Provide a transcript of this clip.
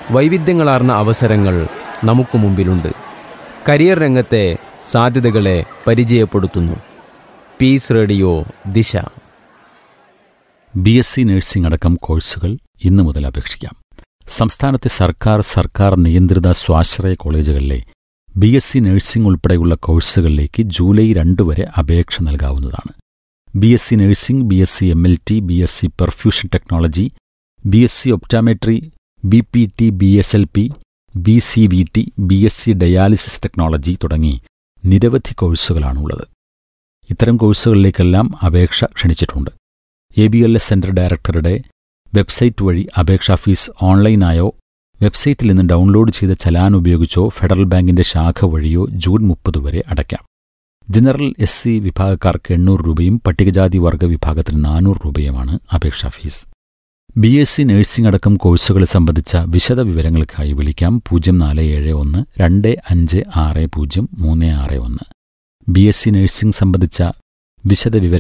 വൈവിധ്യങ്ങളാർന്ന അവസരങ്ങൾ നമുക്ക് മുമ്പിലുണ്ട് കരിയർ രംഗത്തെ സാധ്യതകളെ പരിചയപ്പെടുത്തുന്നു peace radio Disha B S C nursing അടക്കം കോഴ്സുകൾ ഇന്നു മുതൽ അപേക്ഷിക്കാം സംസ്ഥാനത്തെ സർക്കാർ സർക്കാർ നിയന്ത്രിത സ്വാശ്രയ കോളേജുകളിലെ ബി എസ് സി നഴ്സിംഗ് ഉൾപ്പെടെയുള്ള കോഴ്സുകളിലേക്ക് ജൂലൈ രണ്ട് വരെ അപേക്ഷ നൽകാവുന്നതാണ് B S C nursing B S C M L T B S C perfusion technology B S C optometry B P T B S L P B C V T B S C dialysis technology തുടങ്ങി നിരവധി കോഴ്സുകളാണുള്ളത് ഇത്തരം കോഴ്സുകളിലേക്കെല്ലാം അപേക്ഷ ക്ഷണിച്ചിട്ടുണ്ട് A B L S center ഡയറക്ടറുടെ website വഴി അപേക്ഷാ ഫീസ് ഓൺലൈനായോ വെബ്സൈറ്റിൽ നിന്ന് ഡൗൺലോഡ് ചെയ്ത ചലാൻ ഉപയോഗിച്ചോ ഫെഡറൽ ബാങ്കിന്റെ ശാഖ വഴിയോ ജൂൺ മുപ്പത് വരെ അടയ്ക്കാം ജനറൽ എസ് സി വിഭാഗക്കാർക്ക് എണ്ണൂറ് രൂപയും പട്ടികജാതി വർഗ വിഭാഗത്തിന് നാനൂറ് രൂപയുമാണ് അപേക്ഷാ fees B S C nursing അടക്കം കോഴ്സുകൾ സംബന്ധിച്ച വിശദ വിവരങ്ങൾക്കായി വിളിക്കാം പൂജ്യം നാല് ഏഴ് ഒന്ന് രണ്ട് അഞ്ച് ആറ് പൂജ്യം മൂന്ന് ആറ് ഒന്ന് ബി എസ് സി നഴ്സിംഗ് സംബന്ധിച്ച വിശദ വിവരങ്ങൾ